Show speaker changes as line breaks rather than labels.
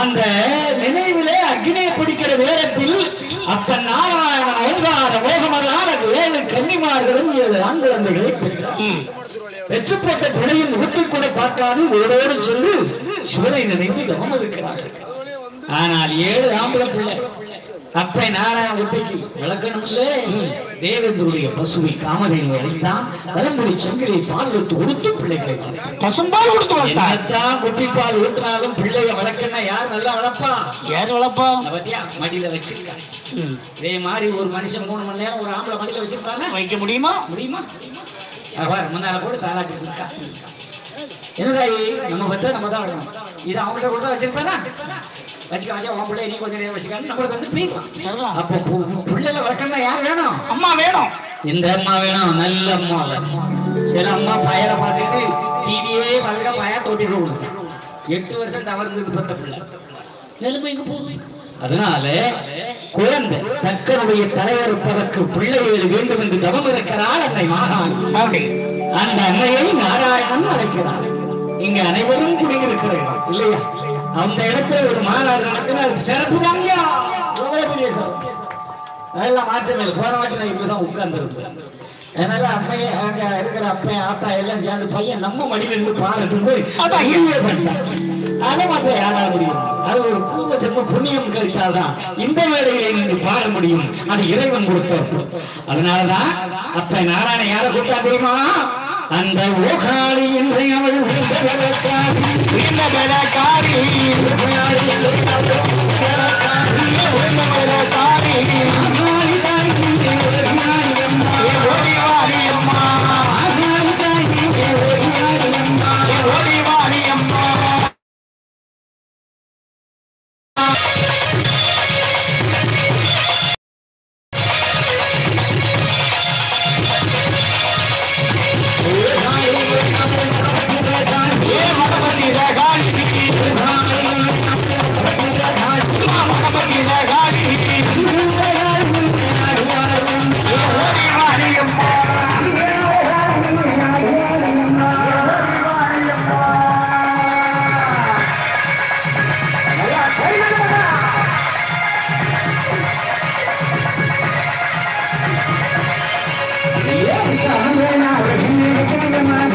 அந்த நினைவிலே அக்னியை பிடிக்கிற நேரத்தில் அப்ப நாராயணன் ஓங்கார மோகமதான ஏழு கன்னிமார்களும் ஏழு ஆண் குழந்தைகளை பெற்றார்
ம்.
பெற்று போட்ட பிள்ளையின் முகத்தை கூட பார்க்காது ஓடோடு சென்று சிவனை நினைந்து கவனம் இருக்கிறார்கள் ஆனால் ஏழு ஆம்பளை பிள்ளை அப்பை நாராயண குட்டைக்கு விளக்கணும் இல்லே தேவேந்திரனுடைய பசுவை காமதேவி அழைத்தான் வலம்புரி சங்கிலை பால் விட்டு கொடுத்து பிள்ளைகளை வளர்த்தான்.
பசும்பால் கொடுத்து வளர்த்தார்
என்னத்தான் குட்டிப்பால் ஊட்டினாலும் பிள்ளைய வளர்க்கன்னா யார் நல்லா வளர்ப்பான்
யார் வளர்ப்பா
அதை பத்தியா மடியில வச்சிருக்காங்க
ம்.
இதே மாதிரி ஒரு மனுஷன் மூணு மணி நேரம் ஒரு ஆம்பளை மடியில வச்சிருப்பாங்க
வைக்க முடியுமா
முடியுமா அவர் முன்னால போட்டு தாளாட்டி இருக்கா என்னதாயி நம்ம பத்த நம்ம தான் விடணும் இது அவங்கள்ட்ட கூட வச்சிருப்பானா வச்சுக்க வச்சா உன் பிள்ளை நீ கொஞ்ச நேரம் வச்சுக்கான்னு நம்மளுக்கு வந்து போயிடலாம்
சரிதான்.
அப்போ பு- பு- பிள்ளைல வளர்க்கணும்னா யார் வேணும்
அம்மா வேணும்
இந்த அம்மா வேணும் நல்ல அம்மா வேணும் சில அம்மா பயரை பார்த்துட்டு டிவியே பார்க்க பய தொட்டிட்டு கொடுத்தேன் எட்டு வருஷம் தவறுது பத்த பிள்ளை நிலைமை எங்க போகுது அதனால குழந்தை தக்கனுடைய தலையறுப்பதற்கு பிள்ளைகள் வேண்டும் என்று தவம் இருக்கிறாள் அன்னை மாகாணி
அப்படி
அந்த அன்னையை நாராயணன் அழைக்கிறார் இங்க அனைவரும் குடியிருக்கிறார்கள் இல்லையா அந்த இடத்துல ஒரு மாநாடு நடக்குது அது சிறப்பு தாங்கயா எவ்வளவு பெரிய சிறப்பு அதெல்லாம் மாற்றமே இல்லை போன வாட்டி நான் இப்படிதான் உட்கார்ந்து இருந்தேன் அதனால அம்மைய அங்க இருக்கிற அப்பன் ஆத்தா எல்லாம் சேர்ந்து பையன் நம்ம மடியில இருந்து பாருட்டு போய்
அதான்.
முடிவே பண்ணிட்டான் அதை மாத்த யாரால முடியும் அது ஒரு பூர்வ ஜென்ம புண்ணியம் கழித்தால்தான் இந்த வேளையிலே நின்று பாட முடியும் அது இறைவன் கொடுத்த அதனாலதான் அப்ப நாராயண யாரை கூட்டா தெரியுமா அந்த ஓகாளி என்று அவள் உயர்ந்த வெள்ளக்காரி.
இந்த வேலைக்காரி
ஓகாளி என்று அவள் உயர்ந்த வெள்ளக்காரி.
இந்த வேலைக்காரி